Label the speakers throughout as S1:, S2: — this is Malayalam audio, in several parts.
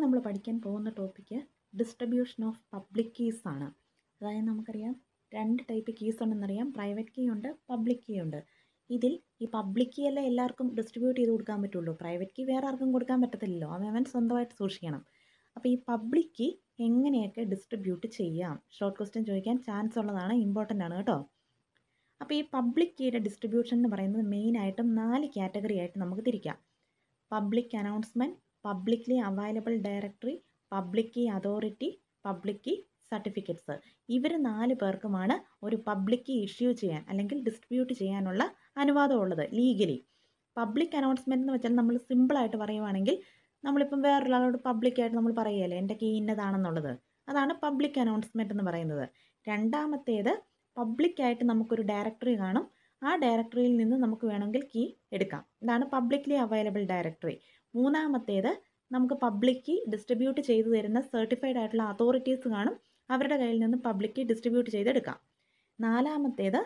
S1: നമ്മൾ പഠിക്കാൻ പോകുന്ന topic distribution of public keys ആണ് അതായത് നമുക്കറിയാം രണ്ട് ടൈപ്പ് കീസ് ഉണ്ടെന്നറിയാം പ്രൈവറ്റ് കീ ഉണ്ട് പബ്ലിക് കീ ഉണ്ട് ഇതിൽ ഈ പബ്ലിക് കീ അല്ലേ എല്ലാവർക്കും ഡിസ്ട്രിബ്യൂട്ട് ചെയ്ത് കൊടുക്കാൻ പറ്റുള്ളൂ പ്രൈവറ്റ് കീ വേറെ ആർക്കും കൊടുക്കാൻ പറ്റത്തില്ലല്ലോ അവൻ സ്വന്തമായിട്ട് സൂക്ഷിക്കണം അപ്പോൾ ഈ പബ്ലിക് കീ എങ്ങനെയൊക്കെ ഡിസ്ട്രിബ്യൂട്ട് ചെയ്യാം ഷോർട്ട് ക്വസ്റ്റ്യൻ ചോദിക്കാൻ ചാൻസ് ഉള്ളതാണ് ഇമ്പോർട്ടൻ്റ് ആണ് കേട്ടോ അപ്പോൾ ഈ പബ്ലിക് കീയുടെ ഡിസ്ട്രിബ്യൂഷൻ എന്ന് പറയുന്നത് മെയിനായിട്ടും നാല് കാറ്റഗറി ആയിട്ട് നമുക്ക് തിരിക്കാം public announcement publicly available directory public key authority public key certificates ഇവർ നാല് പേർക്കുമാണ് ഒരു പബ്ലിക് കീ ഇഷ്യൂ ചെയ്യാൻ അല്ലെങ്കിൽ ഡിസ്ട്രിബ്യൂട്ട് ചെയ്യാനുള്ള അനുവാദമുള്ളത് ലീഗലി പബ്ലിക് അനൗൺസ്മെൻറ്റ് എന്ന് വെച്ചാൽ നമ്മൾ സിമ്പിളായിട്ട് പറയുവാണെങ്കിൽ നമ്മളിപ്പം വേറൊരാളോട് പബ്ലിക്കായിട്ട് നമ്മൾ പറയുകയല്ലേ എൻ്റെ കീ ഇന്നതാണെന്നുള്ളത് അതാണ് പബ്ലിക് അനൗൺസ്മെൻറ്റ് എന്ന് പറയുന്നത് രണ്ടാമത്തേത് പബ്ലിക്കായിട്ട് നമുക്കൊരു ഡയറക്ടറി കാണും ആ ഡയറക്ടറിയിൽ നിന്ന് നമുക്ക് വേണമെങ്കിൽ കീ എടുക്കാം ഇതാണ് പബ്ലിക്ലി അവൈലബിൾ ഡയറക്ടറി മൂന്നാമത്തേത് നമുക്ക് പബ്ലിക് കീ ഡിസ്ട്രിബ്യൂട്ട് ചെയ്തു തരുന്ന സർട്ടിഫൈഡ് ആയിട്ടുള്ള അതോറിറ്റീസ് കാണും അവരുടെ കയ്യിൽ നിന്ന് പബ്ലിക് കീ ഡിസ്ട്രിബ്യൂട്ട് ചെയ്തെടുക്കാം നാലാമത്തേത്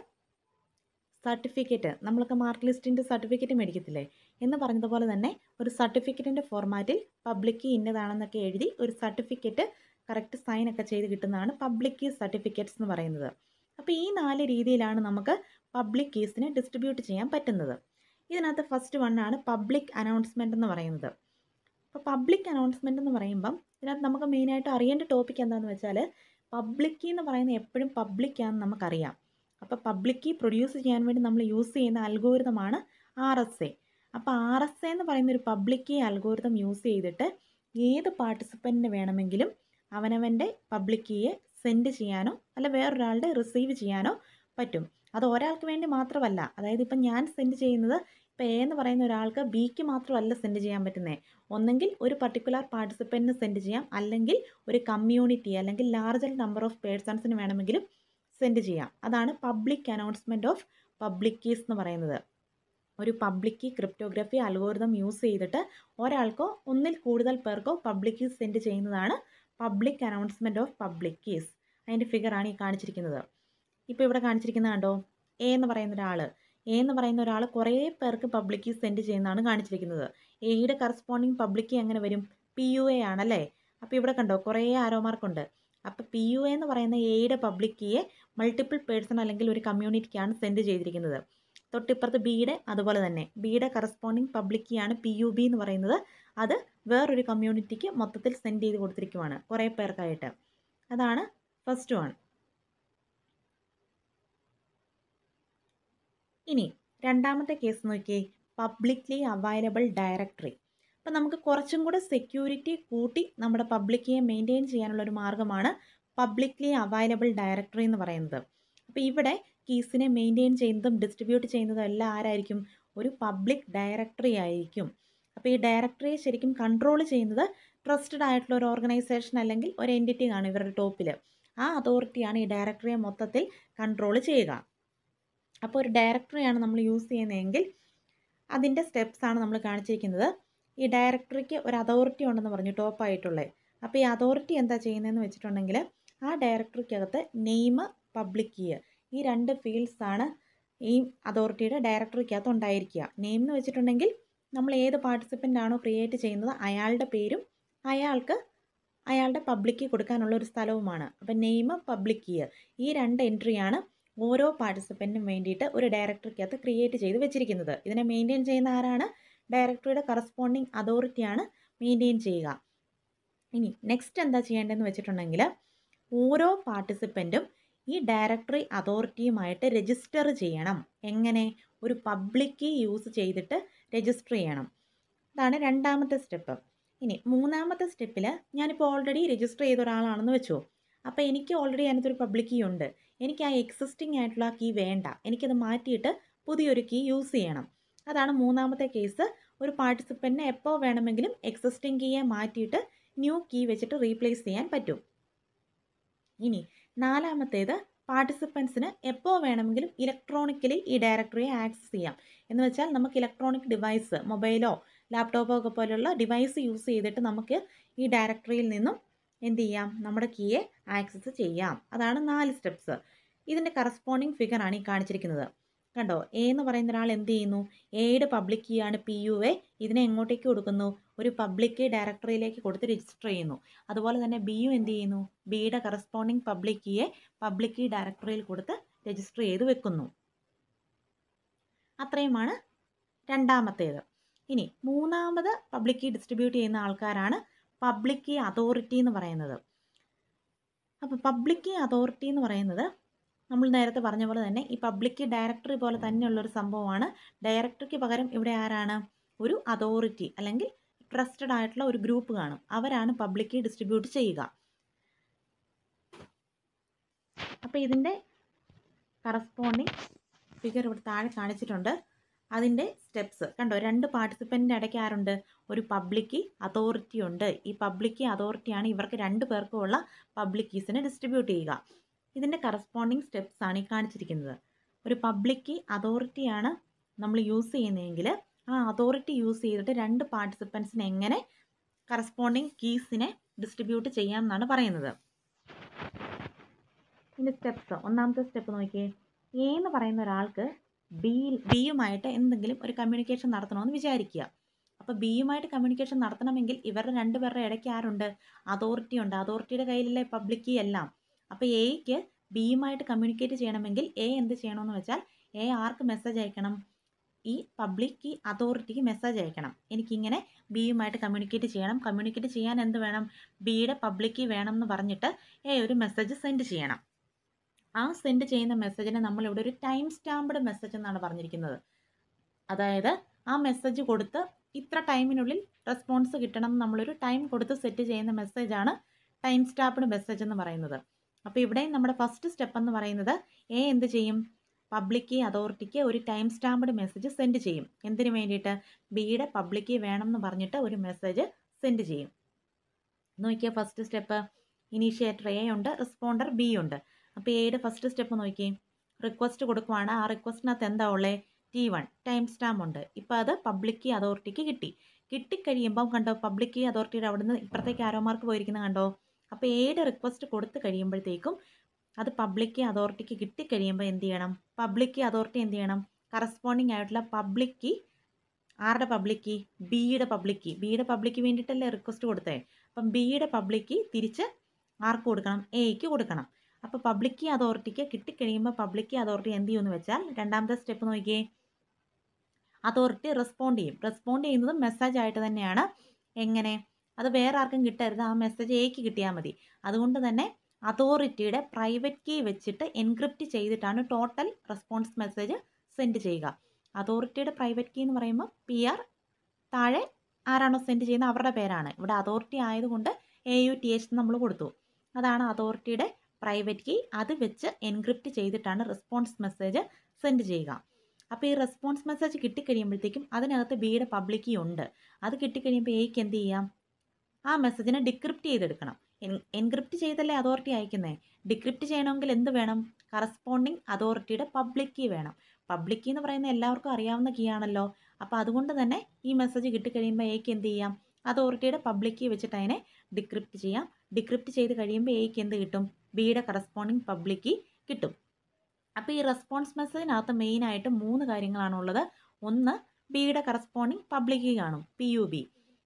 S1: സർട്ടിഫിക്കറ്റ് നമ്മളൊക്കെ മാർക്ക് ലിസ്റ്റിൻ്റെ സർട്ടിഫിക്കറ്റ് മേടിക്കത്തില്ലേ എന്ന് പറഞ്ഞതുപോലെ തന്നെ ഒരു സർട്ടിഫിക്കറ്റിൻ്റെ ഫോർമാറ്റിൽ പബ്ലിക് കീ ഇന്നതാണെന്നൊക്കെ എഴുതി ഒരു സർട്ടിഫിക്കറ്റ് കറക്റ്റ് സൈൻ ഒക്കെ ചെയ്ത് കിട്ടുന്നതാണ് പബ്ലിക് കീ സർട്ടിഫിക്കറ്റ്സ് എന്ന് പറയുന്നത് അപ്പോൾ ഈ നാല് രീതിയിലാണ് നമുക്ക് പബ്ലിക് കീസിനെ ഡിസ്ട്രിബ്യൂട്ട് ചെയ്യാൻ പറ്റുന്നത് ഇതിനകത്ത് ഫസ്റ്റ് വണ്ണാണ് പബ്ലിക് അനൗൺസ്മെൻറ്റ് എന്ന് പറയുന്നത് അപ്പോൾ പബ്ലിക് അനൗൺസ്മെൻറ്റ് എന്ന് പറയുമ്പം ഇതിനകത്ത് നമുക്ക് മെയിനായിട്ട് അറിയേണ്ട ടോപ്പിക് എന്താണെന്ന് വെച്ചാൽ പബ്ലിക് കീ എന്ന് പറയുന്നത് എപ്പോഴും പബ്ലിക്കാണെന്ന് നമുക്കറിയാം അപ്പോൾ പബ്ലിക് കീ പ്രൊഡ്യൂസ് ചെയ്യാൻ വേണ്ടി നമ്മൾ യൂസ് ചെയ്യുന്ന അൽഗോരിതമാണ് ആർ എസ് എ അപ്പോൾ ആർ എസ് എ എന്ന് പറയുന്ന ഒരു പബ്ലിക് കീ അൽഗോരിതം യൂസ് ചെയ്തിട്ട് ഏത് പാർട്ടിസിപ്പൻറ്റിന് വേണമെങ്കിലും അവനവൻ്റെ പബ്ലിക് കീയെ സെൻഡ് ചെയ്യാനോ അല്ല വേറൊരാളുടെ റിസീവ് ചെയ്യാനോ പറ്റും അത് ഒരാൾക്ക് വേണ്ടി മാത്രമല്ല അതായത് ഇപ്പം ഞാൻ സെൻഡ് ചെയ്യുന്നത് ഇപ്പോൾ എ എന്ന് പറയുന്ന ഒരാൾക്ക് ബിക്ക് മാത്രമല്ല സെൻഡ് ചെയ്യാൻ പറ്റുന്നത് ഒന്നെങ്കിൽ ഒരു പർട്ടിക്കുലർ പാർട്ടിസിപ്പൻറ്റിന് സെൻഡ് ചെയ്യാം അല്ലെങ്കിൽ ഒരു കമ്മ്യൂണിറ്റി അല്ലെങ്കിൽ ലാർജർ നമ്പർ ഓഫ് പേഴ്സൺസിന് വേണമെങ്കിലും സെൻഡ് ചെയ്യാം അതാണ് public announcement of public keys എന്ന് പറയുന്നത് ഒരു public key cryptography algorithm use ചെയ്തിട്ട് ഒരാൾക്കോ ഒന്നിൽ കൂടുതൽ പേർക്കോ പബ്ലിക് കീസ് സെൻഡ് ചെയ്യുന്നതാണ് public announcement of public keys അതിൻ്റെ ഫിഗറാണ് ഈ കാണിച്ചിരിക്കുന്നത് ഇപ്പോൾ ഇവിടെ കാണിച്ചിരിക്കുന്നത് കണ്ടോ എ എന്ന് പറയുന്ന ഒരാൾ എ എന്ന് പറയുന്ന ഒരാൾ കുറേ പേർക്ക് പബ്ലിക് കീ സെൻഡ് ചെയ്യുന്നതാണ് കാണിച്ചിരിക്കുന്നത് എയുടെ കറസ്പോണ്ടിങ് പബ്ലിക് കീ എങ്ങനെ വരും പി യു എ ആണല്ലേ അപ്പോൾ ഇവിടെ കണ്ടോ കുറേ ആരോ മാർക്കുണ്ട് അപ്പോൾ പി യു എ എന്ന് പറയുന്ന എയുടെ പബ്ലിക് കീയെ മൾട്ടിപ്പിൾ പേഴ്സൺ അല്ലെങ്കിൽ ഒരു കമ്മ്യൂണിറ്റിക്കാണ് സെൻഡ് ചെയ്തിരിക്കുന്നത് തൊട്ടിപ്പുറത്ത് ബിയുടെ അതുപോലെ തന്നെ ബിയുടെ കറസ്പോണ്ടിങ് പബ്ലിക് കീ ആണ് പി യു ബി എന്ന് പറയുന്നത് അത് വേറൊരു കമ്മ്യൂണിറ്റിക്ക് മൊത്തത്തിൽ സെൻഡ് ചെയ്ത് കൊടുത്തിരിക്കുവാണ് കുറേ പേർക്കായിട്ട് അതാണ് ഫസ്റ്റ് വൺ ഇനി രണ്ടാമത്തെ കേസ് നോക്കിയേ പബ്ലിക്ലി അവൈലബിൾ ഡയറക്ടറി അപ്പം നമുക്ക് കുറച്ചും കൂടെ സെക്യൂരിറ്റി കൂട്ടി നമ്മുടെ പബ്ലിക്കിയെ മെയിൻറ്റെയിൻ ചെയ്യാനുള്ള ഒരു മാർഗ്ഗമാണ് പബ്ലിക്ലി അവൈലബിൾ ഡയറക്ടറി എന്ന് പറയുന്നത് അപ്പോൾ ഇവിടെ കീസിനെ മെയിൻറ്റെയിൻ ചെയ്യുന്നതും ഡിസ്ട്രിബ്യൂട്ട് ചെയ്യുന്നതും എല്ലാം ആരായിരിക്കും ഒരു പബ്ലിക് ഡയറക്ടറി ആയിരിക്കും അപ്പോൾ ഈ ഡയറക്ടറിയെ ശരിക്കും കൺട്രോൾ ചെയ്യുന്നത് ട്രസ്റ്റഡ് ആയിട്ടുള്ള ഒരു ഓർഗനൈസേഷൻ അല്ലെങ്കിൽ ഒരു എൻറ്റിറ്റി ആണ് ഇവരുടെ ടോപ്പിൽ ആ അതോറിറ്റിയാണ് ഈ ഡയറക്ടറിയെ മൊത്തത്തിൽ കൺട്രോൾ ചെയ്യുക അപ്പോൾ ഒരു ഡയറക്ടറിയാണ് നമ്മൾ യൂസ് ചെയ്യുന്നതെങ്കിൽ അതിൻ്റെ സ്റ്റെപ്സാണ് നമ്മൾ കാണിച്ചിരിക്കുന്നത് ഈ ഡയറക്ടറിക്ക് ഒരു അതോറിറ്റി ഉണ്ടെന്ന് പറഞ്ഞു ടോപ്പായിട്ടുള്ളത് അപ്പോൾ ഈ അതോറിറ്റി എന്താ ചെയ്യുന്നതെന്ന് വെച്ചിട്ടുണ്ടെങ്കിൽ ആ ഡയറക്ടറിക്കകത്ത് നെയിം പബ്ലിക് കീ ഈ രണ്ട് ഫീൽഡ്സ് ആണ് ഈ അതോറിറ്റിയുടെ ഡയറക്ടറിക്കകത്ത് ഉണ്ടായിരിക്കുക നെയിം എന്ന് വെച്ചിട്ടുണ്ടെങ്കിൽ നമ്മൾ ഏത് പാർട്ടിസിപ്പൻ്റ് ആണോ ക്രിയേറ്റ് ചെയ്യുന്നത് അയാളുടെ പേരും അയാൾക്ക് അയാളുടെ പബ്ലിക് കീ കൊടുക്കാനുള്ള ഒരു സ്ഥലവുമാണ് അപ്പം നെയിം പബ്ലിക് കീ ഈ രണ്ട് എൻട്രിയാണ് ഓരോ പാർട്ടിസിപ്പൻറ്റിനും വേണ്ടിയിട്ട് ഒരു ഡയറക്ടറിക്കകത്ത് ക്രിയേറ്റ് ചെയ്ത് വെച്ചിരിക്കുന്നത് ഇതിനെ മെയിൻറ്റെയിൻ ചെയ്യുന്ന ആരാണ് ഡയറക്ടറിയുടെ കറസ്പോണ്ടിങ് അതോറിറ്റിയാണ് മെയിൻറ്റെയിൻ ചെയ്യുക ഇനി നെക്സ്റ്റ് എന്താ ചെയ്യേണ്ടതെന്ന് വെച്ചിട്ടുണ്ടെങ്കിൽ ഓരോ പാർട്ടിസിപ്പൻറ്റും ഈ ഡയറക്ടറി അതോറിറ്റിയുമായിട്ട് രജിസ്റ്റർ ചെയ്യണം എങ്ങനെ ഒരു പബ്ലിക് കീ യൂസ് ചെയ്തിട്ട് രജിസ്റ്റർ ചെയ്യണം അതാണ് രണ്ടാമത്തെ സ്റ്റെപ്പ് ഇനി മൂന്നാമത്തെ സ്റ്റെപ്പിൽ ഞാനിപ്പോൾ ഓൾറെഡി രജിസ്റ്റർ ചെയ്ത ഒരാളാണെന്ന് വെച്ചോ അപ്പോൾ എനിക്ക് ഓൾറെഡി അതിനകത്തൊരു പബ്ലിക് കീ ഉണ്ട് എനിക്ക് ആ എക്സിസ്റ്റിംഗ് ആയിട്ടുള്ള കീ വേണ്ട എനിക്കത് മാറ്റിയിട്ട് പുതിയൊരു കീ യൂസ് ചെയ്യണം അതാണ് മൂന്നാമത്തെ കേസ് ഒരു പാർട്ടിസിപ്പൻറ്റിനെ എപ്പോൾ വേണമെങ്കിലും എക്സിസ്റ്റിംഗ് കീയെ മാറ്റിയിട്ട് ന്യൂ കീ വെച്ചിട്ട് റീപ്ലേസ് ചെയ്യാൻ പറ്റും ഇനി നാലാമത്തേത് പാർട്ടിസിപ്പൻസിന് എപ്പോൾ വേണമെങ്കിലും ഇലക്ട്രോണിക്കലി ഈ ഡയറക്ടറിയെ ആക്സസ് ചെയ്യാം എന്ന് വെച്ചാൽ നമുക്ക് ഇലക്ട്രോണിക് ഡിവൈസ് മൊബൈലോ ലാപ്ടോപ്പോ ഒക്കെ പോലുള്ള ഡിവൈസ് യൂസ് ചെയ്തിട്ട് നമുക്ക് ഈ ഡയറക്ടറിയിൽ നിന്നും എന്ത് ചെയ്യാം നമ്മുടെ കീയെ ആക്സസ് ചെയ്യാം അതാണ് നാല് സ്റ്റെപ്സ് ഇതിൻ്റെ കറസ്പോണ്ടിങ് ഫിഗറാണ് ഈ കാണിച്ചിരിക്കുന്നത് കണ്ടോ എ എന്ന് പറയുന്ന ഒരാൾ എന്ത് ചെയ്യുന്നു എയുടെ പബ്ലിക് കീ ആണ് പി യു എ ഇതിനെ എങ്ങോട്ടേക്ക് കൊടുക്കുന്നു ഒരു പബ്ലിക് കീ ഡയറക്ടറിയിലേക്ക് കൊടുത്ത് രജിസ്റ്റർ ചെയ്യുന്നു അതുപോലെ തന്നെ ബിയും എന്ത് ചെയ്യുന്നു ബിയുടെ കറസ്പോണ്ടിങ് പബ്ലിക് കീയെ പബ്ലിക് കീ ഡയറക്ടറിയിൽ കൊടുത്ത് രജിസ്റ്റർ ചെയ്ത് വെക്കുന്നു അത്രയുമാണ് രണ്ടാമത്തേത് ഇനി മൂന്നാമത് പബ്ലിക് കീ ഡിസ്ട്രിബ്യൂട്ട് ചെയ്യുന്ന ആൾക്കാരാണ് പബ്ലിക് കീ അതോറിറ്റി എന്ന് പറയുന്നത് അപ്പോൾ പബ്ലിക് കീ അതോറിറ്റി എന്ന് പറയുന്നത് നമ്മൾ നേരത്തെ പറഞ്ഞ പോലെ തന്നെ ഈ പബ്ലിക് കീ ഡയറക്ടറി പോലെ തന്നെയുള്ളൊരു സംഭവമാണ് ഡയറക്ടറിക്ക് പകരം ഇവിടെ ആരാണ് ഒരു അതോറിറ്റി അല്ലെങ്കിൽ ട്രസ്റ്റഡ് ആയിട്ടുള്ള ഒരു ഗ്രൂപ്പ് കാണും അവരാണ് പബ്ലിക് കീ ഡിസ്ട്രിബ്യൂട്ട് ചെയ്യുക അപ്പോൾ ഇതിൻ്റെ കറസ്പോണ്ടിങ് ഫിഗർ ഇവിടെ താഴെ കാണിച്ചിട്ടുണ്ട് അതിൻ്റെ സ്റ്റെപ്സ് കണ്ടോ രണ്ട് പാർട്ടിസിപ്പൻറ്റിൻ്റെ ഇടയ്ക്ക് ആരുണ്ട് ഒരു പബ്ലിക് അതോറിറ്റി ഉണ്ട് ഈ പബ്ലിക് അതോറിറ്റിയാണ് ഇവർക്ക് രണ്ട് പേർക്കുമുള്ള പബ്ലിക് കീസിനെ ഡിസ്ട്രിബ്യൂട്ട് ചെയ്യുക ഇതിൻ്റെ കറസ്പോണ്ടിങ് സ്റ്റെപ്സ് ആണ് ഈ കാണിച്ചിരിക്കുന്നത് ഒരു പബ്ലിക് അതോറിറ്റിയാണ് നമ്മൾ യൂസ് ചെയ്യുന്നതെങ്കിൽ ആ അതോറിറ്റി യൂസ് ചെയ്തിട്ട് രണ്ട് പാർട്ടിസിപ്പൻസിന് എങ്ങനെ കറസ്പോണ്ടിങ് കീസിനെ ഡിസ്ട്രിബ്യൂട്ട് ചെയ്യാം എന്നാണ് പറയുന്നത് ഇതിൻ്റെ സ്റ്റെപ്സ് ഒന്നാമത്തെ സ്റ്റെപ്പ് നോക്കിയേ എ എന്ന് പറയുന്ന ഒരാൾക്ക് ബി ബിയുമായിട്ട് എന്തെങ്കിലും ഒരു കമ്മ്യൂണിക്കേഷൻ നടത്തണമെന്ന് വിചാരിക്കുക അപ്പോൾ ബിയുമായിട്ട് കമ്മ്യൂണിക്കേഷൻ നടത്തണമെങ്കിൽ ഇവരുടെ രണ്ടുപേരുടെ ഇടയ്ക്ക് ആരുണ്ട് അതോറിറ്റി ഉണ്ട് അതോറിറ്റിയുടെ കയ്യിലല്ലേ പബ്ലിക് കീ എല്ലാം അപ്പോൾ എയ്ക്ക് ബിയുമായിട്ട് കമ്മ്യൂണിക്കേറ്റ് ചെയ്യണമെങ്കിൽ എ എന്ത് ചെയ്യണമെന്ന് വെച്ചാൽ എ ആർക്ക് മെസ്സേജ് അയക്കണം ഈ പബ്ലിക് കീ അതോറിറ്റിക്ക് മെസ്സേജ് അയക്കണം എനിക്കിങ്ങനെ ബിയുമായിട്ട് കമ്മ്യൂണിക്കേറ്റ് ചെയ്യണം കമ്മ്യൂണിക്കേറ്റ് ചെയ്യാൻ എന്ത് വേണം ബിയുടെ പബ്ലിക് കീ വേണം എന്ന് പറഞ്ഞിട്ട് എ ഒരു മെസ്സേജ് സെൻഡ് ചെയ്യണം ആ സെൻഡ് ചെയ്യുന്ന മെസ്സേജിനെ നമ്മളിവിടെ ഒരു ടൈം സ്റ്റാമ്പ്ഡ് മെസ്സേജ് എന്നാണ് പറഞ്ഞിരിക്കുന്നത് അതായത് ആ മെസ്സേജ് കൊടുത്ത് ഇത്ര ടൈമിനുള്ളിൽ റെസ്പോൺസ് കിട്ടണം എന്ന് നമ്മളൊരു ടൈം കൊടുത്ത് സെറ്റ് ചെയ്യുന്ന മെസ്സേജാണ് ടൈം സ്റ്റാമ്പ്ഡ് മെസ്സേജ് എന്ന് പറയുന്നത് അപ്പോൾ ഇവിടെ നമ്മുടെ ഫസ്റ്റ് സ്റ്റെപ്പ് എന്ന് പറയുന്നത് എ എന്ത് ചെയ്യും പബ്ലിക് കീ അതോറിറ്റിക്ക് ഒരു ടൈം സ്റ്റാമ്പ്ഡ് മെസ്സേജ് സെൻഡ് ചെയ്യും എന്തിനു വേണ്ടിയിട്ട് ബിയുടെ പബ്ലിക് കീ വേണം എന്ന് പറഞ്ഞിട്ട് ഒരു മെസ്സേജ് സെൻഡ് ചെയ്യും നോക്കിയാൽ ഫസ്റ്റ് സ്റ്റെപ്പ് ഇനീഷ്യേറ്റർ എ ഉണ്ട് റെസ്പോണ്ടർ ബി ഉണ്ട് അപ്പോൾ എയുടെ ഫസ്റ്റ് സ്റ്റെപ്പ് നോക്കി റിക്വസ്റ്റ് കൊടുക്കുവാണ് ആ റിക്വസ്റ്റിനകത്ത് എന്താ ഉള്ളത് ടി വൺ ടൈം സ്റ്റാമ്പ് ഉണ്ട് ഇപ്പോൾ അത് പബ്ലിക് കീ അതോറിറ്റിക്ക് കിട്ടി കിട്ടിക്കഴിയുമ്പം കണ്ടോ പബ്ലിക് കീ അതോറിറ്റിയുടെ അവിടെ നിന്ന് ഇപ്പുറത്തേക്ക് ആരോമാർക്ക് പോയിരിക്കുന്നത് കണ്ടോ അപ്പോൾ ഏയുടെ റിക്വസ്റ്റ് കൊടുത്ത് കഴിയുമ്പോഴത്തേക്കും അത് പബ്ലിക് കീ അതോറിറ്റിക്ക് കിട്ടിക്കഴിയുമ്പോൾ എന്ത് ചെയ്യണം പബ്ലിക് കീ അതോറിറ്റി എന്ത് ചെയ്യണം കറസ്പോണ്ടിങ് ആയിട്ടുള്ള പബ്ലിക് കീ ആരുടെ പബ്ലിക് കീ ബിയുടെ പബ്ലിക് കീ ബിയുടെ പബ്ലിക്ക് വേണ്ടിയിട്ടല്ലേ റിക്വസ്റ്റ് കൊടുത്തേ അപ്പം ബിയുടെ പബ്ലിക് കീ തിരിച്ച് ആർക്ക് കൊടുക്കണം എയ്ക്ക് കൊടുക്കണം അപ്പോൾ പബ്ലിക് കീ അതോറിറ്റിക്ക് കിട്ടിക്കഴിയുമ്പോൾ പബ്ലിക് കീ അതോറിറ്റി എന്ത് ചെയ്യുമെന്ന് വെച്ചാൽ രണ്ടാമത്തെ സ്റ്റെപ്പ് നോക്കിയേ അതോറിറ്റി റെസ്പോണ്ട് ചെയ്യും റെസ്പോണ്ട് ചെയ്യുന്നത് മെസ്സേജ് ആയിട്ട് തന്നെയാണ് എങ്ങനെ അത് വേറെ ആർക്കും കിട്ടരുത് ആ മെസ്സേജ് എക്ക് കിട്ടിയാൽ മതി അതുകൊണ്ട് തന്നെ അതോറിറ്റിയുടെ പ്രൈവറ്റ് കീ വെച്ചിട്ട് എൻക്രിപ്റ്റ് ചെയ്തിട്ടാണ് ടോട്ടൽ റെസ്പോൺസ് മെസ്സേജ് സെൻഡ് ചെയ്യുക അതോറിറ്റിയുടെ പ്രൈവറ്റ് കീ എന്ന് പറയുമ്പോൾ പി ആർ താഴെ ആരാണോ സെൻഡ് ചെയ്യുന്നത് അവരുടെ പേരാണ് ഇവിടെ അതോറിറ്റി ആയതുകൊണ്ട് എ യു ടി എച്ച് നമ്മൾ കൊടുത്തു അതാണ് അതോറിറ്റിയുടെ പ്രൈവറ്റ് കീ അത് വെച്ച് എൻക്രിപ്റ്റ് ചെയ്തിട്ടാണ് റെസ്പോൺസ് മെസ്സേജ് സെൻഡ് ചെയ്യുക അപ്പോൾ ഈ റെസ്പോൺസ് മെസ്സേജ് കിട്ടിക്കഴിയുമ്പോഴത്തേക്കും അതിനകത്ത് ബിയുടെ പബ്ലിക് കീ ഉണ്ട് അത് കിട്ടിക്കഴിയുമ്പോൾ എയ്ക്ക് എന്ത് ചെയ്യാം ആ മെസ്സേജിനെ ഡിക്രിപ്റ്റ് ചെയ്തെടുക്കണം എൻക്രിപ്റ്റ് ചെയ്തല്ലേ അതോറിറ്റി അയക്കുന്നത് ഡിക്രിപ്റ്റ് ചെയ്യണമെങ്കിൽ എന്ത് വേണം കറസ്പോണ്ടിങ് അതോറിറ്റിയുടെ പബ്ലിക് കീ വേണം പബ്ലിക് കീ എന്ന് പറയുന്ന എല്ലാവർക്കും അറിയാവുന്ന കീ ആണല്ലോ അപ്പോൾ അതുകൊണ്ട് തന്നെ ഈ മെസ്സേജ് കിട്ടിക്കഴിയുമ്പോൾ എയ്ക്ക് എന്ത് ചെയ്യാം അതോറിറ്റിയുടെ പബ്ലിക് കീ വെച്ചിട്ട് അതിനെ ഡിക്രിപ്റ്റ് ചെയ്യാം ഡിക്രിപ്റ്റ് ചെയ്ത് കഴിയുമ്പോൾ എയ്ക്ക് എന്ത് കിട്ടും ബിയുടെ കറസ്പോണ്ടിങ് പബ്ലിക് കീ കിട്ടും അപ്പോൾ ഈ റെസ്പോൺസ് മെസ്സേജിനകത്ത് മെയിനായിട്ട് മൂന്ന് കാര്യങ്ങളാണുള്ളത് ഒന്ന് ബിയുടെ കറസ്പോണ്ടിങ് പബ്ലിക് കീ കാണും പി യു ബി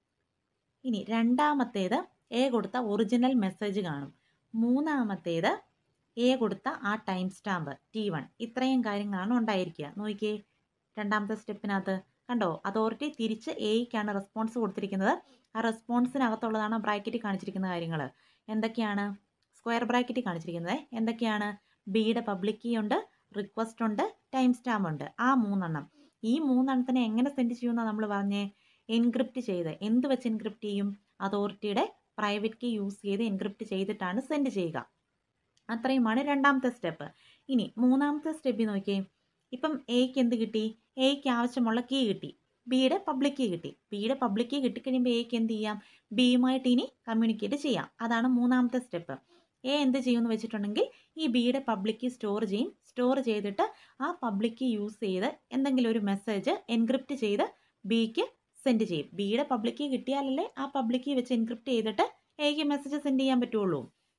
S1: ഇനി രണ്ടാമത്തേത് എ കൊടുത്ത ഒറിജിനൽ മെസ്സേജ് കാണും മൂന്നാമത്തേത് എ കൊടുത്ത ആ ടൈം സ്റ്റാമ്പ് ടി വൺ ഇത്രയും കാര്യങ്ങളാണ് ഉണ്ടായിരിക്കുക നോക്കിയേ രണ്ടാമത്തെ സ്റ്റെപ്പിനകത്ത് കണ്ടോ അതോറിറ്റി തിരിച്ച് എയ്ക്കാണ് റെസ്പോൺസ് കൊടുത്തിരിക്കുന്നത് ആ റെസ്പോൺസിനകത്തുള്ളതാണ് ബ്രാക്കറ്റിൽ കാണിച്ചിരിക്കുന്ന കാര്യങ്ങൾ എന്തൊക്കെയാണ് സ്ക്വയർ ബ്രാക്കറ്റിൽ കാണിച്ചിരിക്കുന്നത് എന്തൊക്കെയാണ് ബിയുടെ പബ്ലിക് കീ ഉണ്ട് റിക്വസ്റ്റ് ഉണ്ട് ടൈം സ്റ്റാമ്പ് ഉണ്ട് ആ മൂന്നെണ്ണം ഈ മൂന്നെണ്ണത്തിനെ എങ്ങനെ സെൻഡ് ചെയ്യുമെന്നാണ് നമ്മൾ പറഞ്ഞേ എൻക്രിപ്റ്റ് ചെയ്ത് എന്ത് വെച്ച് എൻക്രിപ്റ്റ് ചെയ്യും അതോറിറ്റിയുടെ പ്രൈവറ്റ് കീ യൂസ് ചെയ്ത് എൻക്രിപ്റ്റ് ചെയ്തിട്ടാണ് സെൻഡ് ചെയ്യുക അത്രയുമാണ് രണ്ടാമത്തെ സ്റ്റെപ്പ് ഇനി മൂന്നാമത്തെ സ്റ്റെപ്പിൽ നോക്കിയേ ഇപ്പം എയ്ക്ക് എന്ത് കിട്ടി എയ്ക്ക് ആവശ്യമുള്ള കീ കിട്ടി ബിയുടെ പബ്ലിക് കീ കിട്ടി ബിയുടെ പബ്ലിക് കീ കിട്ടിക്കഴിയുമ്പോൾ എയ്ക്ക് എന്ത് ചെയ്യാം ബിയുമായിട്ട് ഇനി കമ്മ്യൂണിക്കേറ്റ് ചെയ്യാം അതാണ് മൂന്നാമത്തെ സ്റ്റെപ്പ് എ എന്ത് ചെയ്യുമെന്ന് വെച്ചിട്ടുണ്ടെങ്കിൽ ഈ ബിയുടെ പബ്ലിക് കീ സ്റ്റോർ ചെയ്യും സ്റ്റോർ ചെയ്തിട്ട് ആ പബ്ലിക് കീ യൂസ് ചെയ്ത് എന്തെങ്കിലും ഒരു മെസ്സേജ് എൻക്രിപ്റ്റ് ചെയ്ത് ബിക്ക് സെൻഡ് ചെയ്യും ബിയുടെ പബ്ലിക് കീ കിട്ടിയാലല്ലേ ആ പബ്ലിക് കീ വെച്ച് എൻക്രിപ്റ്റ് ചെയ്തിട്ട് എയ്ക്ക് മെസ്സേജ് സെൻഡ് ചെയ്യാൻ പറ്റുള്ളൂ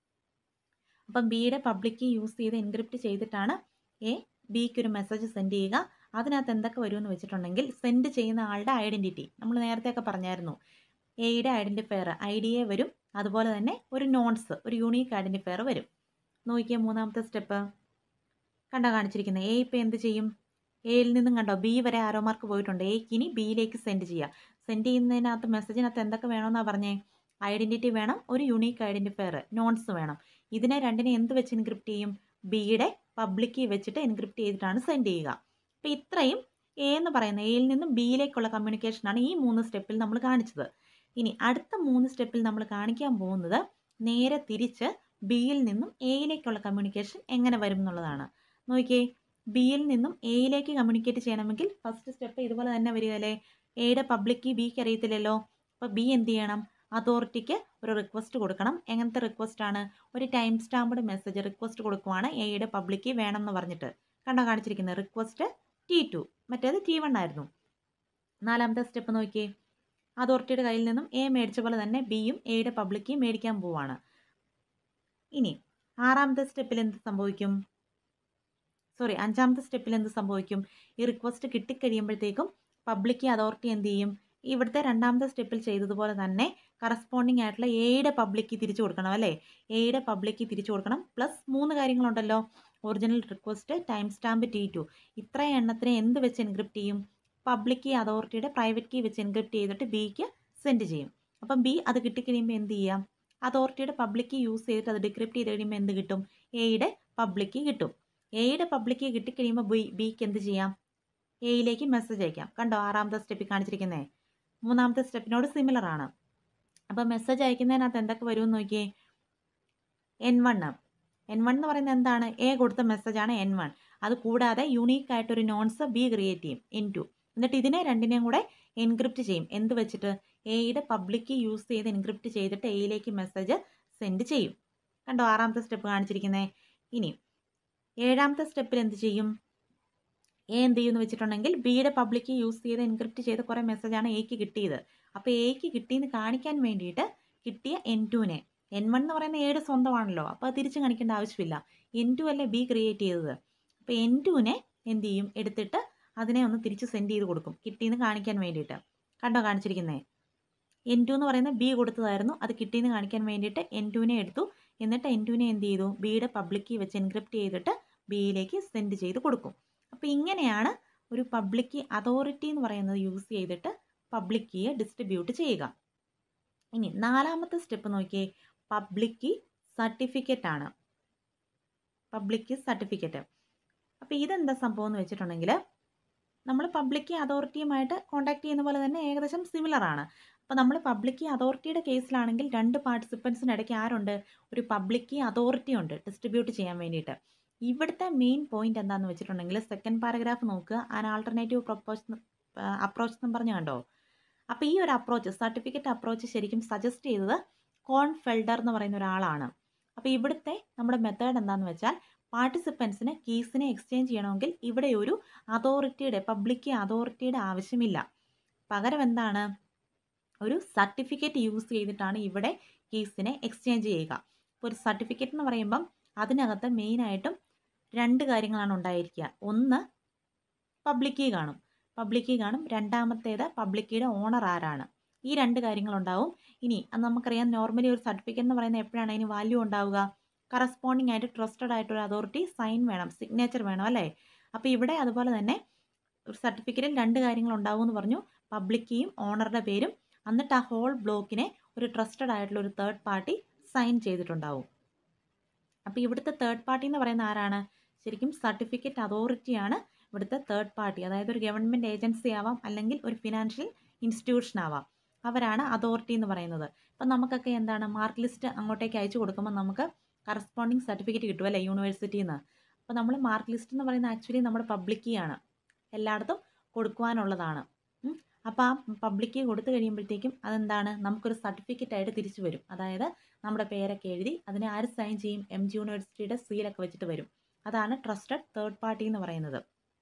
S1: അപ്പം ബിയുടെ പബ്ലിക് കീ യൂസ് ചെയ്ത് എൻക്രിപ്റ്റ് ചെയ്തിട്ടാണ് എ ബിക്ക് ഒരു മെസ്സേജ് സെൻഡ് ചെയ്യുക അതിനകത്ത് എന്തൊക്കെ വരുമെന്ന് വെച്ചിട്ടുണ്ടെങ്കിൽ സെൻഡ് ചെയ്യുന്ന ആളുടെ ഐഡൻറ്റിറ്റി നമ്മൾ നേരത്തെയൊക്കെ പറഞ്ഞായിരുന്നു എയുടെ ഐഡൻറ്റിഫയർ ഐ ഡി എ വരും അതുപോലെ തന്നെ ഒരു നോൺസ് ഒരു യൂണീക്ക് ഐഡൻറ്റിഫയർ വരും നോക്കിയാൽ മൂന്നാമത്തെ സ്റ്റെപ്പ് കണ്ടോ കാണിച്ചിരിക്കുന്നത് എ ഇപ്പോൾ എന്ത് ചെയ്യും എയിൽ നിന്നും കണ്ടോ ബി വരെ ആരോ മാർക്ക് പോയിട്ടുണ്ട് എക്ക് ഇനി ബിയിലേക്ക് സെൻഡ് ചെയ്യുക സെൻഡ് ചെയ്യുന്നതിനകത്ത് മെസ്സേജിനകത്ത് എന്തൊക്കെ വേണമെന്നാണ് പറഞ്ഞേ ഐഡൻറ്റിറ്റി വേണം ഒരു യുണീക്ക് ഐഡൻറ്റിഫയർ നോൺസ് വേണം ഇതിനെ രണ്ടിനെ എന്ത് വെച്ച് എൻക്രിപ്റ്റ് ചെയ്യും ബിയുടെ പബ്ലിക് വെച്ചിട്ട് എൻക്രിപ്റ്റ് ചെയ്തിട്ടാണ് സെൻഡ് ചെയ്യുക അപ്പോൾ ഇത്രയും എ എന്ന് പറയുന്ന എയിൽ നിന്നും ബിയിലേക്കുള്ള കമ്മ്യൂണിക്കേഷനാണ് ഈ മൂന്ന് സ്റ്റെപ്പിൽ നമ്മൾ കാണിച്ചത് ഇനി അടുത്ത മൂന്ന് സ്റ്റെപ്പിൽ നമ്മൾ കാണിക്കാൻ പോകുന്നത് നേരെ തിരിച്ച് ബിയിൽ നിന്നും എയിലേക്കുള്ള കമ്മ്യൂണിക്കേഷൻ എങ്ങനെ വരും എന്നുള്ളതാണ് നോക്കിയേ ബിയിൽ നിന്നും എയിലേക്ക് കമ്മ്യൂണിക്കേറ്റ് ചെയ്യണമെങ്കിൽ ഫസ്റ്റ് സ്റ്റെപ്പ് ഇതുപോലെ തന്നെ വരികയല്ലേ എയുടെ പബ്ലിക് ബിക്ക് അറിയത്തില്ലല്ലോ അപ്പോൾ ബി എന്ത് ചെയ്യണം അതോറിറ്റിക്ക് ഒരു റിക്വസ്റ്റ് കൊടുക്കണം എങ്ങനത്തെ റിക്വസ്റ്റ് ആണ് ഒരു ടൈം സ്റ്റാമ്പ്ഡ് മെസ്സേജ് റിക്വസ്റ്റ് കൊടുക്കുവാണ് എയുടെ പബ്ലിക് വേണം എന്ന് പറഞ്ഞിട്ട് കണ്ടോ കാണിച്ചിരിക്കുന്നത് റിക്വസ്റ്റ് ടി ടു മറ്റേത് ടി വൺ ആയിരുന്നു നാലാമത്തെ സ്റ്റെപ്പ് നോക്കിയേ അതോറിറ്റിയുടെ കയ്യിൽ നിന്നും എ മേടിച്ച പോലെ തന്നെ ബിയും എയുടെ പബ്ലിക് മേടിക്കാൻ പോവാണ് ഇനി ആറാമത്തെ സ്റ്റെപ്പിൽ എന്ത് സംഭവിക്കും സോറി അഞ്ചാമത്തെ സ്റ്റെപ്പിൽ എന്ത് സംഭവിക്കും ഈ റിക്വസ്റ്റ് കിട്ടിക്കഴിയുമ്പോഴത്തേക്കും പബ്ലിക് അതോറിറ്റി എന്ത് ചെയ്യും ഇവിടുത്തെ രണ്ടാമത്തെ സ്റ്റെപ്പിൽ ചെയ്തതുപോലെ തന്നെ കറസ്പോണ്ടിങ് ആയിട്ടുള്ള എയുടെ പബ്ലിക്ക് തിരിച്ചു കൊടുക്കണം അല്ലേ എയുടെ പബ്ലിക്ക് തിരിച്ചു കൊടുക്കണം പ്ലസ് മൂന്ന് കാര്യങ്ങളുണ്ടല്ലോ original request time stamp T two ഇത്ര എണ്ണത്തിനെ എന്ത് വെച്ച് എൻക്രിപ്റ്റ് ചെയ്യും പബ്ലിക് കീ അതോറിറ്റിയുടെ പ്രൈവറ്റ് കീ വെച്ച് എൻക്രിപ്റ്റ് ചെയ്തിട്ട് ബിക്ക് സെൻഡ് ചെയ്യും അപ്പം ബി അത് കിട്ടിക്കഴിയുമ്പോൾ എന്ത് ചെയ്യാം അതോറിറ്റിയുടെ പബ്ലിക് കീ യൂസ് ചെയ്തിട്ട് അത് ഡിക്രിപ്റ്റ് ചെയ്ത് കഴിയുമ്പോൾ എന്ത് കിട്ടും എയുടെ പബ്ലിക് കീ കിട്ടും എയുടെ പബ്ലിക് കീ കിട്ടിക്കഴിയുമ്പോൾ ബി ബിക്ക് എന്ത് ചെയ്യാം എയിലേക്ക് മെസ്സേജ് അയക്കാം കണ്ടോ ആറാമത്തെ സ്റ്റെപ്പിൽ കാണിച്ചിരിക്കുന്നേ മൂന്നാമത്തെ സ്റ്റെപ്പിനോട് സിമിലർ ആണ് അപ്പോൾ മെസ്സേജ് അയക്കുന്നതിനകത്ത് എന്തൊക്കെ വരുമെന്ന് നോക്കിയേ എൻ വൺ എൻ വൺ എന്ന് പറയുന്നത് എന്താണ് എ കൊടുത്ത മെസ്സേജാണ് എൻ വൺ അത് കൂടാതെ യുണീക്ക് ആയിട്ടൊരു നോൺസ് ബി ക്രിയേറ്റ് ചെയ്യും എൻ ടു എന്നിട്ട് ഇതിനെ രണ്ടിനെയും കൂടെ എൻക്രിപ്റ്റ് ചെയ്യും എന്ത് വെച്ചിട്ട് എയുടെ പബ്ലിക് യൂസ് ചെയ്ത് എൻക്രിപ്റ്റ് ചെയ്തിട്ട് എയിലേക്ക് മെസ്സേജ് സെൻഡ് ചെയ്യും കണ്ടോ ആറാമത്തെ സ്റ്റെപ്പ് കാണിച്ചിരിക്കുന്നത് ഇനി ഏഴാമത്തെ സ്റ്റെപ്പിൽ എന്ത് ചെയ്യും എ എന്ത് ചെയ്യുമെന്ന് വെച്ചിട്ടുണ്ടെങ്കിൽ ബിയുടെ പബ്ലിക് യൂസ് ചെയ്ത് എൻക്രിപ്റ്റ് ചെയ്ത കുറേ മെസ്സേജാണ് എക്ക് കിട്ടിയത് അപ്പോൾ എക്ക് കിട്ടിയെന്ന് കാണിക്കാൻ വേണ്ടിയിട്ട് കിട്ടിയ എൻ ടുവിനെ എൻ വൺ എന്ന് പറയുന്ന എയുടെ സ്വന്തമാണല്ലോ അപ്പോൾ അത് തിരിച്ച് കാണിക്കേണ്ട ആവശ്യമില്ല എൻ ടു അല്ലേ ബി ക്രിയേറ്റ് ചെയ്തത് അപ്പോൾ എൻ ടുവിനെ എന്ത് ചെയ്യും എടുത്തിട്ട് അതിനെ ഒന്ന് തിരിച്ച് സെൻഡ് ചെയ്ത് കൊടുക്കും കിട്ടിയെന്ന് കാണിക്കാൻ വേണ്ടിയിട്ട് കണ്ടോ കാണിച്ചിരിക്കുന്നേ എൻ ടു എന്ന് പറയുന്നത് ബി കൊടുത്തതായിരുന്നു അത് കിട്ടിയെന്ന് കാണിക്കാൻ വേണ്ടിയിട്ട് എൻ ടുവിനെ എടുത്തു എന്നിട്ട് എൻ ടുവിനെ എന്ത് ചെയ്തു ബിയുടെ പബ്ലിക് വെച്ച് എൻക്രിപ്റ്റ് ചെയ്തിട്ട് ബിയിലേക്ക് സെൻഡ് ചെയ്ത് കൊടുക്കും അപ്പോൾ ഇങ്ങനെയാണ് ഒരു പബ്ലിക് അതോറിറ്റി എന്ന് പറയുന്നത് യൂസ് ചെയ്തിട്ട് പബ്ലിക് കീയെ ഡിസ്ട്രിബ്യൂട്ട് ചെയ്യുക ഇനി നാലാമത്തെ സ്റ്റെപ്പ് നോക്കിയേ പബ്ലിക് സർട്ടിഫിക്കറ്റ് ആണ് പബ്ലിക് സർട്ടിഫിക്കറ്റ് അപ്പോൾ ഇതെന്താ സംഭവം എന്ന് വെച്ചിട്ടുണ്ടെങ്കിൽ നമ്മൾ പബ്ലിക് അതോറിറ്റിയുമായിട്ട് കോൺടാക്ട് ചെയ്യുന്ന പോലെ തന്നെ ഏകദേശം സിമിലർ ആണ് അപ്പോൾ നമ്മൾ പബ്ലിക് അതോറിറ്റിയുടെ കേസിലാണെങ്കിൽ രണ്ട് പാർട്ടിസിപ്പൻസിന് ഇടയ്ക്ക് ആരുണ്ട് ഒരു പബ്ലിക് അതോറിറ്റി ഉണ്ട് ഡിസ്ട്രിബ്യൂട്ട് ചെയ്യാൻ വേണ്ടിയിട്ട് ഇവിടുത്തെ മെയിൻ പോയിന്റ് എന്താണെന്ന് വെച്ചിട്ടുണ്ടെങ്കിൽ സെക്കൻഡ് പാരഗ്രാഫ് നോക്കുക ആൻ ആൾട്ടർനേറ്റീവ് പ്രൊപ്പോസ് അപ്രോച്ച് എന്ന് പറഞ്ഞു കണ്ടോ അപ്പോൾ ഈ ഒരു അപ്രോച്ച് സർട്ടിഫിക്കറ്റ് അപ്രോച്ച് ശരിക്കും സജസ്റ്റ് ചെയ്തത് കോൺ ഫെൽഡർ എന്ന് പറയുന്ന ഒരാളാണ് അപ്പോൾ ഇവിടുത്തെ നമ്മുടെ മെത്തേഡ് എന്താണെന്ന് വെച്ചാൽ പാർട്ടിസിപ്പൻസിന് കീസിനെ എക്സ്ചേഞ്ച് ചെയ്യണമെങ്കിൽ ഇവിടെ ഒരു അതോറിറ്റിയുടെ പബ്ലിക് അതോറിറ്റിയുടെ ആവശ്യമില്ല പകരം എന്താണ് ഒരു സർട്ടിഫിക്കറ്റ് യൂസ് ചെയ്തിട്ടാണ് ഇവിടെ കീസിനെ എക്സ്ചേഞ്ച് ചെയ്യുക ഇപ്പോൾ ഒരു സർട്ടിഫിക്കറ്റ് എന്ന് പറയുമ്പം അതിനകത്ത് മെയിനായിട്ടും രണ്ട് കാര്യങ്ങളാണ് ഉണ്ടായിരിക്കുക ഒന്ന് പബ്ലിക് കീ കാണും പബ്ലിക് കീ കാണും രണ്ടാമത്തേത് പബ്ലിക് കീയുടെ ഓണർ ആരാണ് ഈ രണ്ട് കാര്യങ്ങളുണ്ടാവും ഇനി അത് നമുക്കറിയാം നോർമലി ഒരു സർട്ടിഫിക്കറ്റ് എന്ന് പറയുന്നത് എപ്പോഴാണ് അതിന് വാല്യൂ ഉണ്ടാവുക കറസ്പോണ്ടിങ് ആയിട്ട് ട്രസ്റ്റഡ് ആയിട്ടൊരു അതോറിറ്റി സൈൻ വേണം സിഗ്നേച്ചർ വേണം അല്ലേ അപ്പോൾ ഇവിടെ അതുപോലെ തന്നെ ഒരു സർട്ടിഫിക്കറ്റിൽ രണ്ട് കാര്യങ്ങൾ ഉണ്ടാവും എന്ന് പറഞ്ഞു പബ്ലിക് കീയും ഓണറുടെ പേരും എന്നിട്ട് ആ ഹോൾ ബ്ലോക്കിനെ ഒരു ട്രസ്റ്റഡ് ആയിട്ടുള്ള ഒരു തേർഡ് പാർട്ടി സൈൻ ചെയ്തിട്ടുണ്ടാവും അപ്പോൾ ഇവിടുത്തെ തേർഡ് പാർട്ടി എന്ന് പറയുന്ന ആരാണ് ശരിക്കും സർട്ടിഫിക്കറ്റ് അതോറിറ്റിയാണ് ഇവിടുത്തെ തേർഡ് പാർട്ടി അതായത് ഒരു ഗവൺമെൻറ് ഏജൻസി ആവാം അല്ലെങ്കിൽ ഒരു ഫിനാൻഷ്യൽ ഇൻസ്റ്റിറ്റ്യൂഷൻ ആവാം അവരാണ് അതോറിറ്റി എന്ന് പറയുന്നത് ഇപ്പം നമുക്കൊക്കെ എന്താണ് മാർക്ക് ലിസ്റ്റ് അങ്ങോട്ടേക്ക് അയച്ചു കൊടുക്കുമ്പോൾ നമുക്ക് കറസ്പോണ്ടിങ് സർട്ടിഫിക്കറ്റ് കിട്ടും അല്ലേ യൂണിവേഴ്സിറ്റിയിൽ നിന്ന് അപ്പോൾ നമ്മൾ മാർക്ക് ലിസ്റ്റ് എന്ന് പറയുന്നത് ആക്ച്വലി നമ്മുടെ പബ്ലിക് ആണ് എല്ലായിടത്തും കൊടുക്കുവാനുള്ളതാണ് അപ്പോൾ ആ പബ്ലിക് കൊടുത്തു കഴിയുമ്പോഴത്തേക്കും അതെന്താണ് നമുക്കൊരു സർട്ടിഫിക്കറ്റ് ആയിട്ട് തിരിച്ചു വരും അതായത് നമ്മുടെ പേരൊക്കെ എഴുതി അതിനെ ആര് സൈൻ ചെയ്യും എം ജി യൂണിവേഴ്സിറ്റിയുടെ സീലൊക്കെ വെച്ചിട്ട് വരും അതാണ് ട്രസ്റ്റഡ് തേർഡ് പാർട്ടി എന്ന് പറയുന്നത്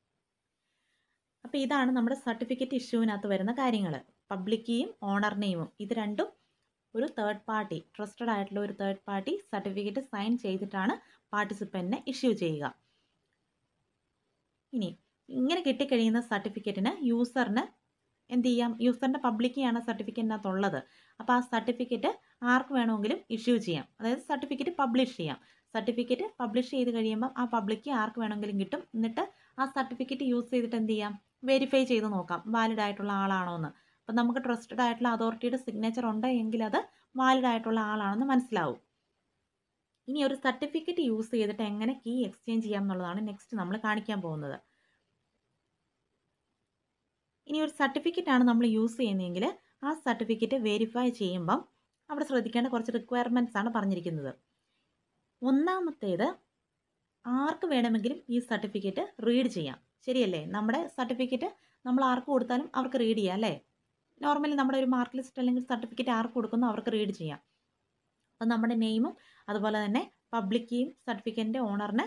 S1: അപ്പോൾ ഇതാണ് നമ്മുടെ സർട്ടിഫിക്കറ്റ് ഇഷ്യൂവിനകത്ത് വരുന്ന കാര്യങ്ങൾ പബ്ലിക് കീയും ഓണർ നെയിമും ഇത് രണ്ടും ഒരു തേർഡ് പാർട്ടി ട്രസ്റ്റഡ് ആയിട്ടുള്ള ഒരു തേർഡ് പാർട്ടി സർട്ടിഫിക്കറ്റ് സൈൻ ചെയ്തിട്ടാണ് പാർട്ടിസിപ്പൻറ്റിനെ ഇഷ്യൂ ചെയ്യുക ഇനി ഇങ്ങനെ കിട്ടിക്കഴിയുന്ന സർട്ടിഫിക്കറ്റിന് യൂസറിന് എന്ത് ചെയ്യാം യൂസറിൻ്റെ പബ്ലിക് ആണ് സർട്ടിഫിക്കറ്റിനകത്ത് ഉള്ളത് അപ്പോൾ ആ സർട്ടിഫിക്കറ്റ് ആർക്ക് വേണമെങ്കിലും ഇഷ്യൂ ചെയ്യാം അതായത് സർട്ടിഫിക്കറ്റ് പബ്ലിഷ് ചെയ്യാം സർട്ടിഫിക്കറ്റ് പബ്ലിഷ് ചെയ്ത് കഴിയുമ്പോൾ ആ പബ്ലിക് ആർക്ക് വേണമെങ്കിലും കിട്ടും എന്നിട്ട് ആ സർട്ടിഫിക്കറ്റ് യൂസ് ചെയ്തിട്ട് എന്ത് ചെയ്യാം വെരിഫൈ ചെയ്ത് നോക്കാം വാലിഡ് ആയിട്ടുള്ള ആളാണോ എന്ന് അപ്പം നമുക്ക് ട്രസ്റ്റഡ് ആയിട്ടുള്ള അതോറിറ്റിയുടെ സിഗ്നേച്ചർ ഉണ്ട് എങ്കിൽ അത് വാലിഡ് ആയിട്ടുള്ള ആളാണെന്ന് മനസ്സിലാവും ഇനി ഒരു സർട്ടിഫിക്കറ്റ് യൂസ് ചെയ്തിട്ട് എങ്ങനെ കീ എക്സ്ചേഞ്ച് ചെയ്യാം എന്നുള്ളതാണ് നെക്സ്റ്റ് നമ്മൾ കാണിക്കാൻ പോകുന്നത് ഇനി ഒരു സർട്ടിഫിക്കറ്റ് ആണ് നമ്മൾ യൂസ് ചെയ്യുന്നതെങ്കിൽ ആ സർട്ടിഫിക്കറ്റ് വെരിഫൈ ചെയ്യുമ്പം അവിടെ ശ്രദ്ധിക്കേണ്ട കുറച്ച് റിക്വയർമെൻറ്റ്സ് ആണ് പറഞ്ഞിരിക്കുന്നത് ഒന്നാമത്തേത് ആർക്ക് വേണമെങ്കിലും ഈ സർട്ടിഫിക്കറ്റ് റീഡ് ചെയ്യാം ശരിയല്ലേ നമ്മുടെ സർട്ടിഫിക്കറ്റ് നമ്മൾ ആർക്ക് കൊടുത്താലും അവർക്ക് റീഡ് ചെയ്യാം അല്ലേ നോർമലി നമ്മുടെ ഒരു മാർക്ക് ലിസ്റ്റ് അല്ലെങ്കിൽ സർട്ടിഫിക്കറ്റ് ആർക്ക് കൊടുക്കുന്നോ അവർക്ക് റീഡ് ചെയ്യാം അപ്പം നമ്മുടെ നെയിമും അതുപോലെ തന്നെ പബ്ലിക് കീയും സർട്ടിഫിക്കറ്റിൻ്റെ ഓണറിന്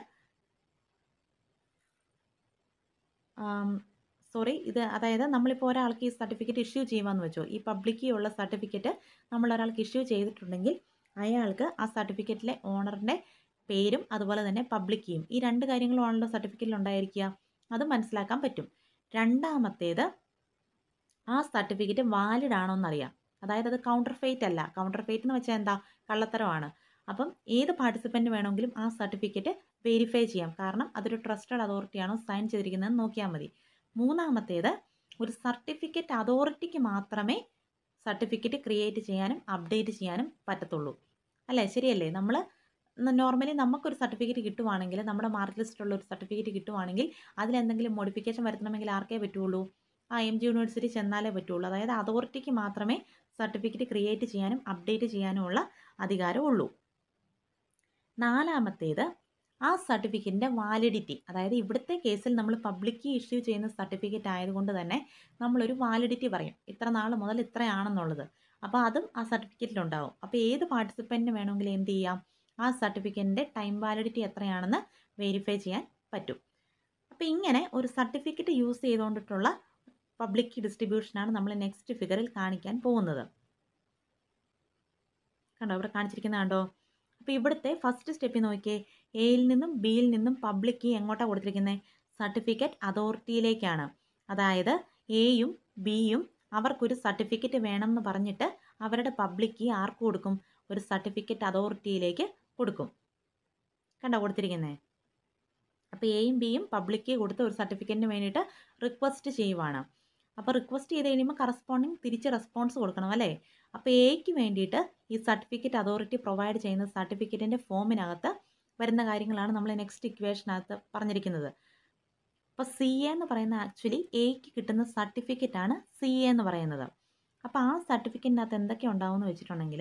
S1: സോറി ഇത് അതായത് നമ്മളിപ്പോൾ ഒരാൾക്ക് ഈ സർട്ടിഫിക്കറ്റ് ഇഷ്യൂ ചെയ്യുവാന്ന് വെച്ചോ ഈ പബ്ലിക് കീ ഉള്ള സർട്ടിഫിക്കറ്റ് നമ്മൾ ഒരാൾക്ക് ഇഷ്യൂ ചെയ്തിട്ടുണ്ടെങ്കിൽ അയാൾക്ക് ആ സർട്ടിഫിക്കറ്റിലെ ഓണറിൻ്റെ പേരും അതുപോലെ തന്നെ പബ്ലിക് കീയും ഈ രണ്ട് കാര്യങ്ങളുമാണല്ലോ സർട്ടിഫിക്കറ്റിൽ ഉണ്ടായിരിക്കുക അത് മനസ്സിലാക്കാൻ പറ്റും രണ്ടാമത്തേത് ആ സർട്ടിഫിക്കറ്റ് വാലിഡ് ആണോ എന്നറിയാം അതായത് അത് കൗണ്ടർ ഫെയ്റ്റ് അല്ല കൗണ്ടർ ഫെയ്റ്റ് എന്ന് വെച്ചാൽ എന്താ കള്ളത്തരമാണ് അപ്പം ഏത് പാർട്ടിസിപ്പൻറ്റ് വേണമെങ്കിലും ആ സർട്ടിഫിക്കറ്റ് വെരിഫൈ ചെയ്യാം കാരണം അതൊരു ട്രസ്റ്റഡ് അതോറിറ്റിയാണോ സൈൻ ചെയ്തിരിക്കുന്നതെന്ന് നോക്കിയാൽ മതി മൂന്നാമത്തേത് ഒരു സർട്ടിഫിക്കറ്റ് അതോറിറ്റിക്ക് മാത്രമേ സർട്ടിഫിക്കറ്റ് ക്രിയേറ്റ് ചെയ്യാനും അപ്ഡേറ്റ് ചെയ്യാനും പറ്റത്തുള്ളൂ അല്ലേ ശരിയല്ലേ നമ്മൾ നോർമലി നമുക്കൊരു സർട്ടിഫിക്കറ്റ് കിട്ടുവാണെങ്കിൽ നമ്മുടെ മാർക്ക് ലിസ്റ്റിലുള്ള ഒരു സർട്ടിഫിക്കറ്റ് കിട്ടുവാണെങ്കിൽ അതിലെന്തെങ്കിലും മോഡിഫിക്കേഷൻ വരുത്തണമെങ്കിൽ ആർക്കേ പറ്റുള്ളൂ ആ എം ജി യൂണിവേഴ്സിറ്റി ചെന്നാലേ പറ്റുള്ളൂ അതായത് അതോറിറ്റിക്ക് മാത്രമേ സർട്ടിഫിക്കറ്റ് ക്രിയേറ്റ് ചെയ്യാനും അപ്ഡേറ്റ് ചെയ്യാനുമുള്ള അധികാരമുള്ളൂ നാലാമത്തേത് ആ സർട്ടിഫിക്കറ്റിൻ്റെ വാലിഡിറ്റി അതായത് ഇവിടുത്തെ കേസിൽ നമ്മൾ പബ്ലിക്ക് ഇഷ്യൂ ചെയ്യുന്ന സർട്ടിഫിക്കറ്റ് ആയതുകൊണ്ട് തന്നെ നമ്മളൊരു വാലിഡിറ്റി പറയും ഇത്ര നാൾ മുതൽ ഇത്രയാണെന്നുള്ളത് അപ്പോൾ അതും ആ സർട്ടിഫിക്കറ്റിലുണ്ടാവും അപ്പോൾ ഏത് പാർട്ടിസിപ്പൻറ്റിന് വേണമെങ്കിലും എന്ത് ചെയ്യാം ആ സർട്ടിഫിക്കറ്റിൻ്റെ ടൈം വാലിഡിറ്റി എത്രയാണെന്ന് വെരിഫൈ ചെയ്യാൻ പറ്റും അപ്പോൾ ഇങ്ങനെ ഒരു സർട്ടിഫിക്കറ്റ് യൂസ് ചെയ്തുകൊണ്ടിട്ടുള്ള പബ്ലിക് ഡിസ്ട്രിബ്യൂഷനാണ് നമ്മൾ നെക്സ്റ്റ് ഫിഗറിൽ കാണിക്കാൻ പോകുന്നത് കണ്ടോ ഇവിടെ കാണിച്ചിരിക്കുന്ന കണ്ടോ അപ്പോൾ ഇവിടുത്തെ ഫസ്റ്റ് സ്റ്റെപ്പിൽ നോക്കിയേ എയിൽ നിന്നും ബിയിൽ നിന്നും പബ്ലിക് കീ എങ്ങോട്ടാണ് കൊടുത്തിരിക്കുന്നത് സർട്ടിഫിക്കറ്റ് അതോറിറ്റിയിലേക്കാണ് അതായത് എയും ബിയും അവർക്കൊരു സർട്ടിഫിക്കറ്റ് വേണം എന്ന് പറഞ്ഞിട്ട് അവരുടെ പബ്ലിക് കീ ആർക്ക് കൊടുക്കും ഒരു സർട്ടിഫിക്കറ്റ് അതോറിറ്റിയിലേക്ക് കൊടുക്കും കണ്ടോ കൊടുത്തിരിക്കുന്നത് അപ്പോൾ എയും ബിയും പബ്ലിക് കീ കൊടുത്ത് ഒരു സർട്ടിഫിക്കറ്റിന് വേണ്ടിയിട്ട് റിക്വസ്റ്റ് ചെയ്യുവാണ് അപ്പോൾ റിക്വസ്റ്റ് ചെയ്ത് കഴിയുമ്പോൾ കറസ്പോണ്ടിങ് തിരിച്ച് റെസ്പോൺസ് കൊടുക്കണം അല്ലേ അപ്പോൾ എക്ക് വേണ്ടിയിട്ട് ഈ സർട്ടിഫിക്കറ്റ് അതോറിറ്റി പ്രൊവൈഡ് ചെയ്യുന്ന സർട്ടിഫിക്കറ്റിൻ്റെ ഫോമിനകത്ത് വരുന്ന കാര്യങ്ങളാണ് നമ്മൾ നെക്സ്റ്റ് ഇക്വേഷനകത്ത് പറഞ്ഞിരിക്കുന്നത് അപ്പോൾ സി എ എന്ന് പറയുന്ന ആക്ച്വലി എക്ക് കിട്ടുന്ന സർട്ടിഫിക്കറ്റ് ആണ് സി എ എന്ന് പറയുന്നത് അപ്പോൾ ആ സർട്ടിഫിക്കറ്റിനകത്ത് എന്തൊക്കെ ഉണ്ടാവും എന്ന് വെച്ചിട്ടുണ്ടെങ്കിൽ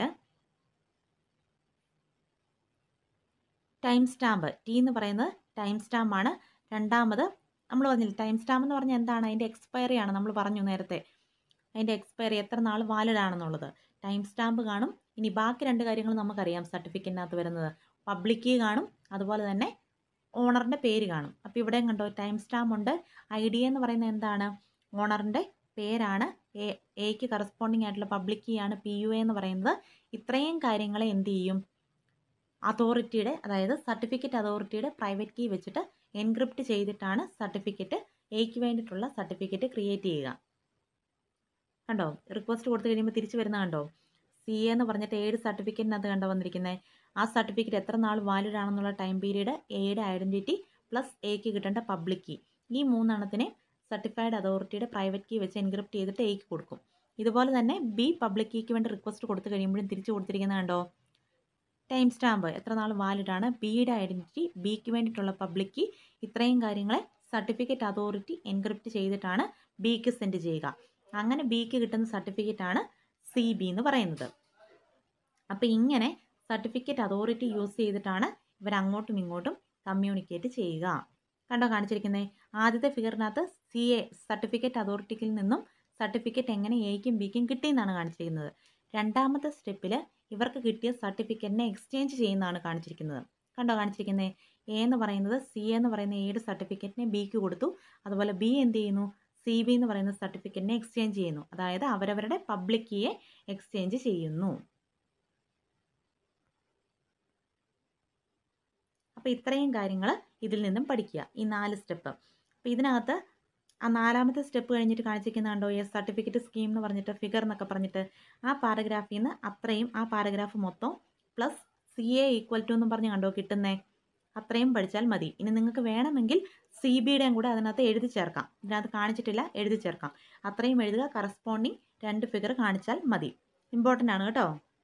S1: ടൈം സ്റ്റാമ്പ് ടി എന്ന് പറയുന്നത് ടൈം സ്റ്റാമ്പാണ് രണ്ടാമത് നമ്മൾ പറഞ്ഞില്ല ടൈം സ്റ്റാമ്പ് എന്ന് പറഞ്ഞാൽ എന്താണ് അതിൻ്റെ എക്സ്പയറി ആണ് നമ്മൾ പറഞ്ഞു നേരത്തെ അതിൻ്റെ എക്സ്പയറി എത്ര നാൾ വാലിഡ് ആണെന്നുള്ളത് ടൈം സ്റ്റാമ്പ് കാണും ഇനി ബാക്കി രണ്ട് കാര്യങ്ങൾ നമുക്കറിയാം സർട്ടിഫിക്കറ്റിനകത്ത് വരുന്നത് പബ്ലിക് കീ കാണും അതുപോലെ തന്നെ ഓണറിൻ്റെ പേര് കാണും അപ്പോൾ ഇവിടെയും കണ്ടോ ടൈം സ്റ്റാമ്പ് ഉണ്ട് ഐ ഡി എന്ന് പറയുന്നത് എന്താണ് ഓണറിൻ്റെ പേരാണ് എ എക്ക് കറസ്പോണ്ടിങ് ആയിട്ടുള്ള പബ്ലിക് കീ ആണ് പി യു എ എന്ന് പറയുന്നത് ഇത്രയും കാര്യങ്ങളെ എന്ത് ചെയ്യും അതോറിറ്റിയുടെ അതായത് സർട്ടിഫിക്കറ്റ് അതോറിറ്റിയുടെ പ്രൈവറ്റ് കീ വെച്ചിട്ട് എൻക്രിപ്റ്റ് ചെയ്തിട്ടാണ് സർട്ടിഫിക്കറ്റ് എക്ക് വേണ്ടിയിട്ടുള്ള സർട്ടിഫിക്കറ്റ് ക്രിയേറ്റ് ചെയ്യുക കണ്ടോ റിക്വസ്റ്റ് കൊടുത്തു കഴിയുമ്പോൾ തിരിച്ചു വരുന്ന കണ്ടോ സി എ എന്ന് പറഞ്ഞിട്ട് ഏഴ് സർട്ടിഫിക്കറ്റിനകത്ത് കണ്ടോ വന്നിരിക്കുന്നത് ആ സർട്ടിഫിക്കറ്റ് എത്ര നാൾ വാലിഡ് ആണെന്നുള്ള ടൈം പീരീഡ് എയുടെ ഐഡൻറ്റിറ്റി പ്ലസ് എക്ക് കിട്ടേണ്ട പബ്ലിക് കീ ഈ മൂന്നെണ്ണത്തിനെ സർട്ടിഫൈഡ് അതോറിറ്റിയുടെ പ്രൈവറ്റ് കീ വെച്ച് എൻക്രിപ്റ്റ് ചെയ്തിട്ട് എക്ക് കൊടുക്കും ഇതുപോലെ തന്നെ ബി പബ്ലിക് കീക്ക് വേണ്ടി റിക്വസ്റ്റ് കൊടുത്തു കഴിയുമ്പോഴും തിരിച്ചു കൊടുത്തിരിക്കുന്നത് കണ്ടോ ടൈം സ്റ്റാമ്പ് എത്ര നാൾ വാലിഡ് ആണ് ബിയുടെ ഐഡൻറ്റിറ്റി ബിക്ക് വേണ്ടിയിട്ടുള്ള പബ്ലിക് കീ ഇത്രയും കാര്യങ്ങളെ സർട്ടിഫിക്കറ്റ് അതോറിറ്റി എൻക്രിപ്റ്റ് ചെയ്തിട്ടാണ് ബിക്ക് സെൻഡ് ചെയ്യുക അങ്ങനെ ബിക്ക് കിട്ടുന്ന സർട്ടിഫിക്കറ്റാണ് സി ബി എന്ന് പറയുന്നത് അപ്പോൾ ഇങ്ങനെ സർട്ടിഫിക്കറ്റ് അതോറിറ്റി യൂസ് ചെയ്തിട്ടാണ് ഇവർ അങ്ങോട്ടും ഇങ്ങോട്ടും കമ്മ്യൂണിക്കേറ്റ് ചെയ്യുക കണ്ടോ കാണിച്ചിരിക്കുന്നത് ആദ്യത്തെ ഫിഗറിനകത്ത് സി എ സർട്ടിഫിക്കറ്റ് അതോറിറ്റിയിൽ നിന്നും സർട്ടിഫിക്കറ്റ് എങ്ങനെ എയ്ക്കും ബിക്കും കിട്ടിയെന്നാണ് കാണിച്ചിരിക്കുന്നത് രണ്ടാമത്തെ സ്റ്റെപ്പിൽ ഇവർക്ക് കിട്ടിയ സർട്ടിഫിക്കറ്റിനെ എക്സ്ചേഞ്ച് ചെയ്യുന്നതാണ് കാണിച്ചിരിക്കുന്നത് കണ്ടോ കാണിച്ചിരിക്കുന്നത് എ എന്ന് പറയുന്നത് സി എന്ന് പറയുന്ന എയുടെ സർട്ടിഫിക്കറ്റിനെ ബിക്ക് കൊടുത്തു അതുപോലെ ബി എന്ത് ചെയ്യുന്നു സി ബി എന്ന് പറയുന്ന സർട്ടിഫിക്കറ്റിനെ എക്സ്ചേഞ്ച് ചെയ്യുന്നു അതായത് അവരവരുടെ പബ്ലിക് കീയെ എക്സ്ചേഞ്ച് ചെയ്യുന്നു അപ്പോൾ ഇത്രയും കാര്യങ്ങൾ ഇതിൽ നിന്നും പഠിക്കുക ഈ നാല് സ്റ്റെപ്പ് അപ്പോൾ ഇതിനകത്ത് ആ നാലാമത്തെ സ്റ്റെപ്പ് കഴിഞ്ഞിട്ട് കാണിച്ചിരിക്കുന്ന കണ്ടോ എസ് സർട്ടിഫിക്കറ്റ് സ്കീം എന്ന് പറഞ്ഞിട്ട് ഫിഗർ എന്നൊക്കെ പറഞ്ഞിട്ട് ആ പാരഗ്രാഫിൽ നിന്ന് അത്രയും ആ പാരഗ്രാഫ് മൊത്തം plus C A equal to എന്നും പറഞ്ഞ് കണ്ടോ കിട്ടുന്നേ അത്രയും പഠിച്ചാൽ മതി ഇനി നിങ്ങൾക്ക് വേണമെങ്കിൽ സി ബിയുടെയും കൂടെ അതിനകത്ത് എഴുതി ചേർക്കാം ഇതിനകത്ത് കാണിച്ചിട്ടില്ല എഴുതി ചേർക്കാം അത്രയും എഴുതുക കറസ്പോണ്ടിങ് രണ്ട് ഫിഗർ കാണിച്ചാൽ മതി ഇമ്പോർട്ടൻ്റ് ആണ് കേട്ടോ